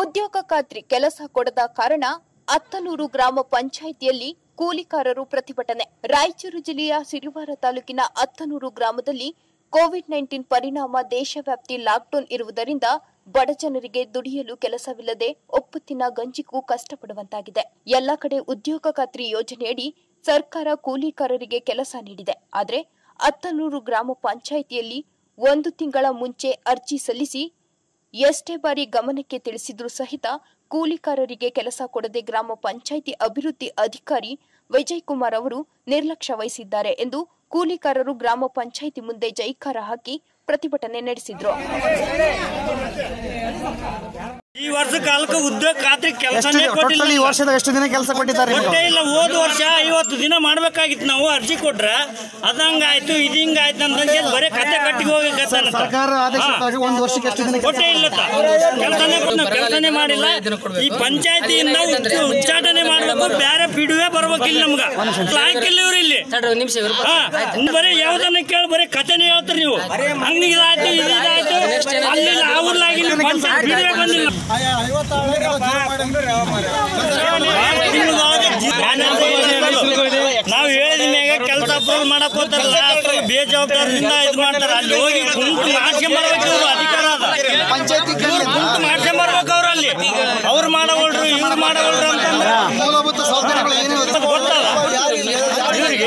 ಉದ್ಯೋಗ ಖಾತ್ರಿ ಕೆಲಸ ಕೊಡದ ಕಾರಣ ಅತ್ತನೂರು ಗ್ರಾಮ ಪಂಚಾಯಿತಿಯಲ್ಲಿ ಕೂಲಿಕಾರರು ಪ್ರತಿಭಟನೆ ರಾಯಚೂರು ಜಿಲ್ಲೆಯ ಸಿರಿವಾರ ತಾಲೂಕಿನ ಅತ್ತನೂರು ಗ್ರಾಮದಲ್ಲಿ ಕೋವಿಡ್ ನೈನ್ಟೀನ್ ಪರಿಣಾಮ ದೇಶವ್ಯಾಪ್ತಿ ಲಾಕ್ಡೌನ್ ಇರುವುದರಿಂದ ಬಡ ಜನರಿಗೆ ದುಡಿಯಲು ಕೆಲಸವಿಲ್ಲದೆ ಒಪ್ಪತ್ತಿನ ಗಂಜಿಗೂ ಕಷ್ಟಪಡುವಂತಾಗಿದೆ ಎಲ್ಲ ಕಡೆ ಉದ್ಯೋಗ ಖಾತ್ರಿ ಯೋಜನೆಯಡಿ ಸರ್ಕಾರ ಕೂಲಿಕಾರರಿಗೆ ಕೆಲಸ ನೀಡಿದೆ ಆದರೆ ಅತ್ತನೂರು ಗ್ರಾಮ ಪಂಚಾಯಿತಿಯಲ್ಲಿ ಒಂದು ತಿಂಗಳ ಮುಂಚೆ ಅರ್ಜಿ ಸಲ್ಲಿಸಿ ಎಷ್ಟೇ ಬಾರಿ ಗಮನಕ್ಕೆ ತಿಳಿಸಿದ್ರೂ ಸಹಿತ ಕೂಲಿಕಾರರಿಗೆ ಕೆಲಸ ಕೊಡದೆ ಗ್ರಾಮ ಪಂಚಾಯಿತಿ ಅಭಿವೃದ್ಧಿ ಅಧಿಕಾರಿ ವಿಜಯ್ ಕುಮಾರ್ ಅವರು ನಿರ್ಲಕ್ಷ್ಯ ವಹಿಸಿದ್ದಾರೆ ಎಂದು ಕೂಲಿಕಾರರು ಗ್ರಾಮ ಪಂಚಾಯಿತಿ ಮುಂದೆ ಜೈಕಾರ ಹಾಕಿ ಪ್ರತಿಭಟನೆ ನಡೆಸಿದ್ರು ಈ ವರ್ಷ ಕಾಲಕ್ಕೆ ಉದ್ಯೋಗ ಖಾತ್ರಿ ಎಷ್ಟು ಕೆಲಸನೇ ಕೊಟ್ಟಿಲ್ಲ ಟೋಟಲ್ ಈ ವರ್ಷದ ಎಷ್ಟು ದಿನ ಕೆಲಸ ಕೊಟ್ಟಿದ್ದಾರೆ ನಿಮ್ಗೆ? ಕೊಟ್ಟೇ ಇಲ್ಲ ಹೋದ ವರ್ಷ ಐವತ್ತು ದಿನ ಮಾಡ್ಬೇಕಾಗಿತ್ತು ನಾವು ಅರ್ಜಿ ಕೊಟ್ರ ಅದಂಗಾಯ್ತು ಇದು ಹಿಂಗಾಯ್ತು ಅಂತಂದ್ರೆ ಬರೀ ಕತೆ ಕಟ್ಟಿಗೆ ಹೋಗಿ ಸರ್ಕಾರ ಆದೇಶ ಪ್ರಕಾರ ಒಂದು ವರ್ಷಕ್ಕೆ ಎಷ್ಟು ದಿನ ಕೊಟ್ಟೇ ಇಲ್ಲ ಕೆಲಸನೇ ಕೆಲಸನೇ ಮಾಡಿಲ್ಲ ಈ ಪಂಚಾಯತಿಯಿಂದ ಉಚ್ಚ- ಉಚ್ಚಾಟನೆ ಮಾಡ್ಬೇಕು ಬೇರೆ ಪಿಡುವೆ ಬರ್ಬೇಕಿಲ್ಲ ನಮ್ಗ ಲಾಯ್ಕಿಲ್ಲ ಇವ್ರು ಇಲ್ಲಿ ತಡ್ರಿ ಒಂದ್ ನಿಮಿಷ ಇವ್ರು ಹಾ ಇನ್ನು ಬರೀ ಯಾವ್ದನ್ನ ಕೇಳಿ ಬರೀ ಕಥೆನೇ ಹೇಳ್ತೀರಿ ನೀವು ಹಂಗ ಇದಾಯ್ತು ಇದು ಇದಾಯ್ತು ಅಲ್ಲಿ ಅವ್ರಲಾಗಿಲ್ಲ ಪಂಚಾಯತ್ ಪಿಡುವೆ ಬಂದಿಲ್ಲ ನಾವು ಹೇಳಿದ ಮ್ಯಾಗ ಕೆಲಸ ಅಪ್ರೂವ್ ಮಾಡಕ್ ಹೋಗ್ತಾರಲ್ಲ ಅಷ್ಟ್ರಾಗ ಬೇಜವಾಬ್ದಾರದಿಂದ ಇದು ಮಾಡ್ತಾರ ಅಲ್ಲಿ ಹೋಗಿ ಗುಂಪು ಮಾಡ್ಕೊಂಬರ್ಬೇಕು ಇವ್ರು ಅಧಿಕಾರ ಅದ ಪಂಚಾಯತಿ ಇವ್ರು ಗುಂಪು ಮಾಡ್ಕೊಂಬರ್ಬೇಕು ಅವ್ರು ಅಲ್ಲಿ ಅವ್ರು ಮಾಡವಲ್ರು ಇವ್ರು ಮಾಡವಲ್ರು ಅಂತಂದ್ರೆ ಮೂಲಭೂತ ಸೌಕರ್ಯಗಳು ಏನು ಗೊತ್ತಲ್ಲ ಇವ್ರಿಗೆ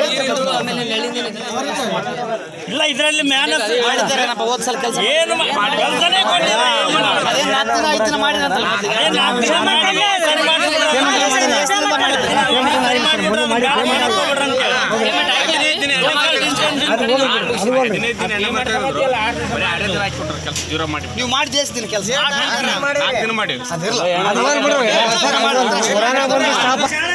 ಇಲ್ಲ ಇದರಲ್ಲಿ ಮ್ಯಾನಸ್ ಏನು ಮಾ- ಕೆಲ್ಸನೇ ಕೊಟ್ಟಿಲ್ಲ, ಏನು ಮಾಡಿಲ್ಲ. ಅದೇ ನಾಲ್ಕು ದಿನ ಐದು ದಿನ ಮಾಡಿದ್ರಂತ ಅದೇ ನಾಲ್ಕು ದಿನ ಮಾಡಿಲ್ಲ, ಸರಿ ಮಾಡಿಲ್ಲ. ಸರಿ ಮಾಡಿದ್ರು, ಬ್ಯಾಡ ಮಾಡಕ್ ಹೋಗ್ಬೇಡ್ರಿ ಅಂತ ಹೇಳಿ. ನೀವು ಮಾಡಿ ಎಷ್ಟು ದಿನ ಕೆಲಸ ನಾಲ್ಕು ದಿನ ಮಾಡಿ ಅದಿರಲ್ಲ